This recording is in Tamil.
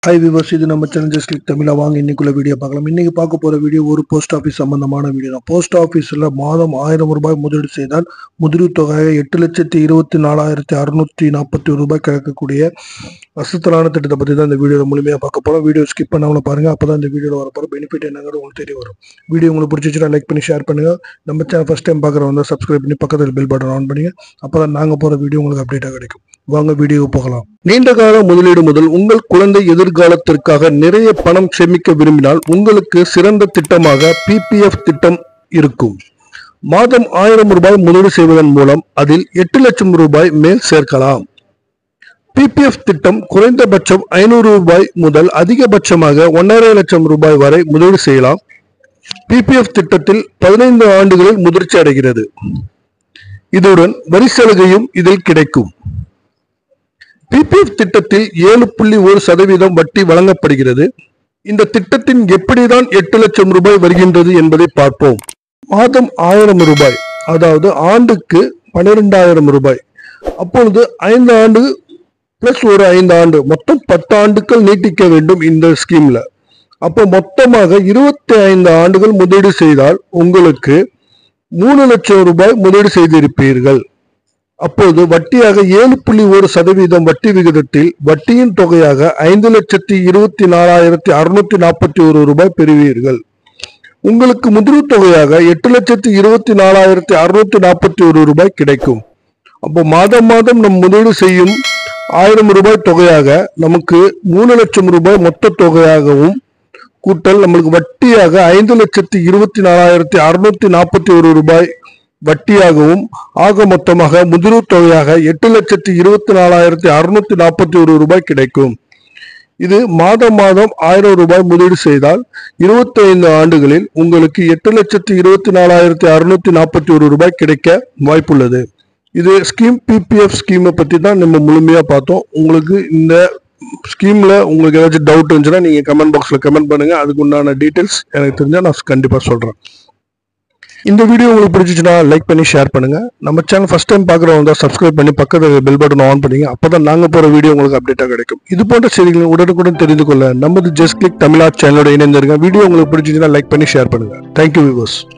ஹாய் விவர்ஸ் இது நம்ம சேனல் ஜஸ்ட் கிளிக் தமிழா வாங்க இன்னைக்குள்ள வீடியோ பார்க்கலாம் இன்னைக்கு பார்க்க போற வீடியோ ஒரு போஸ்ட் ஆஃபீஸ் சம்பந்தமான வீடியோ தான் போஸ்ட் ஆஃபீஸில் மாதம் ஆயிரம் ரூபாய் முதலீடு செய்தால் முதலீடு தொகையாக எட்டு லட்சத்தி இருபத்தி நாலாயிரத்தி அறுநூத்தி நாற்பத்தி ஒரு ரூபாய் கிடைக்கக்கூடிய வசத்தலான திட்டத்தை பற்றி தான் இந்த வீடியோவில் முழுமையாக பார்க்க போகிறோம் வீடியோ ஸ்கிப் பண்ணாமல் பாருங்க அப்போ தான் இந்த வீடியோவில் வரப்போகிற பெனிஃபிட் என்னங்கிறது உங்களுக்கு தெரிய வரும் வீடியோ உங்களுக்கு பிடிச்சிச்சுன்னா லைக் பண்ணி ஷேர் பண்ணுங்க நம்ம சேனல் ஃபஸ்ட் டைம் பார்க்குறவங்க சப்ஸ்கிரைப் பண்ணி பக்கத்தில் பெல் பட்டன் ஆன் பண்ணுங்க அப்போ தான் நாங்கள் போகிற வீடியோ உங்களுக்கு அப்டேட்டாக கிடைக்கும் வாங்க வீடியோ போகலாம் நீண்ட கால முதலீடு முதல் உங்கள் குழந்தை எதிர்காலத்திற்காக நிறைய பணம் சேமிக்க விரும்பினால் உங்களுக்கு சிறந்த திட்டமாக பிபிஎஃப் திட்டம் இருக்கும் மாதம் ஆயிரம் ரூபாய் முதலீடு செய்வதன் மூலம் அதில் எட்டு லட்சம் ரூபாய் மேல் சேர்க்கலாம் பிபிஎஃப் திட்டம் குறைந்தபட்சம் ஐநூறு ரூபாய் முதல் அதிகபட்சமாக ஒன்றரை லட்சம் ரூபாய் வரை முதலீடு செய்யலாம் பிபிஎஃப் திட்டத்தில் பதினைந்து ஆண்டுகளில் முதிர்ச்சி அடைகிறது இதுடன் வரி சலுகையும் இதில் கிடைக்கும் பிபிஎஃப் திட்டத்தில் ஏழு புள்ளி ஒரு சதவீதம் வட்டி வழங்கப்படுகிறது இந்த திட்டத்தின் எப்படிதான் எட்டு லட்சம் ரூபாய் வருகின்றது என்பதை பார்ப்போம் மாதம் ஆயிரம் ரூபாய் அதாவது ஆண்டுக்கு பன்னிரெண்டாயிரம் ரூபாய் அப்பொழுது ஐந்து ஆண்டு பிளஸ் ஒரு ஐந்து ஆண்டு மொத்தம் பத்து ஆண்டுகள் நீட்டிக்க வேண்டும் இந்த ஸ்கீம்ல அப்போ மொத்தமாக இருபத்தி ஐந்து ஆண்டுகள் முதலீடு செய்தால் உங்களுக்கு மூணு லட்சம் ரூபாய் முதலீடு செய்திருப்பீர்கள் அப்போது வட்டியாக ஏழு புள்ளி ஒரு சதவீதம் வட்டி விகிதத்தில் வட்டியின் தொகையாக ஐந்து லட்சத்தி இருபத்தி நாலாயிரத்தி அறுநூத்தி நாற்பத்தி ஒரு ரூபாய் பெறுவீர்கள் உங்களுக்கு முதலீடு தொகையாக எட்டு லட்சத்தி இருபத்தி நாலாயிரத்தி அறுநூத்தி நாற்பத்தி ஒரு ரூபாய் கிடைக்கும் அப்போ மாதம் மாதம் நம் முதலீடு செய்யும் ஆயிரம் ரூபாய் தொகையாக நமக்கு மூணு லட்சம் ரூபாய் மொத்த தொகையாகவும் கூட்டல் நம்மளுக்கு வட்டியாக ஐந்து லட்சத்தி இருபத்தி நாலாயிரத்தி அறுநூத்தி நாற்பத்தி ஒரு ரூபாய் வட்டியாகவும் ஆக மொத்தமாக முதிர்வு தொகையாக எட்டு லட்சத்தி இருபத்தி நாலாயிரத்தி அறுநூத்தி நாற்பத்தி ஒரு ரூபாய் கிடைக்கும் இது மாதம் மாதம் ஆயிரம் ரூபாய் முதலீடு செய்தால் இருபத்தி ஐந்து ஆண்டுகளில் உங்களுக்கு எட்டு லட்சத்தி இருபத்தி நாலாயிரத்தி அறுநூத்தி நாற்பத்தி ஒரு ரூபாய் கிடைக்க வாய்ப்புள்ளது இது ஸ்கீம் பிபிஎஃப் ஸ்கீமை பற்றி தான் நம்ம முழுமையாக பார்த்தோம் உங்களுக்கு இந்த ஸ்கீமில் உங்களுக்கு ஏதாச்சும் டவுட் இருந்துச்சுன்னா நீங்கள் கமெண்ட் பாக்ஸில் கமெண்ட் பண்ணுங்கள் அதுக்கு உண்டான டீட்டெயில்ஸ் எனக்கு தெரிஞ்சால் நான் கண்டிப்பாக சொல்கிறேன் இந்த வீடியோ உங்களுக்கு பிடிச்சிச்சுன்னா லைக் பண்ணி ஷேர் பண்ணுங்க நம்ம சேனல் ஃபர்ஸ்ட் டைம் பார்க்குறவங்க தான் சப்ஸ்கிரைப் பண்ணி பக்கத்தில் பெல் பட்டன் ஆன் பண்ணிங்க அப்போ தான் நாங்கள் போகிற வீடியோ உங்களுக்கு அப்டேட்டாக கிடைக்கும் இது போன்ற செய்திகளை உடனுக்குடன் தெரிந்து கொள்ள நமது ஜஸ்ட் கிளிக் தமிழா சேனலோட இணைந்திருங்க வீடியோ உங்களுக்கு பிடிச்சிச்சுன்னா லைக் பண்ணி ஷேர் பண்ணுங்க தேங்க்யூ வியூவர்ஸ்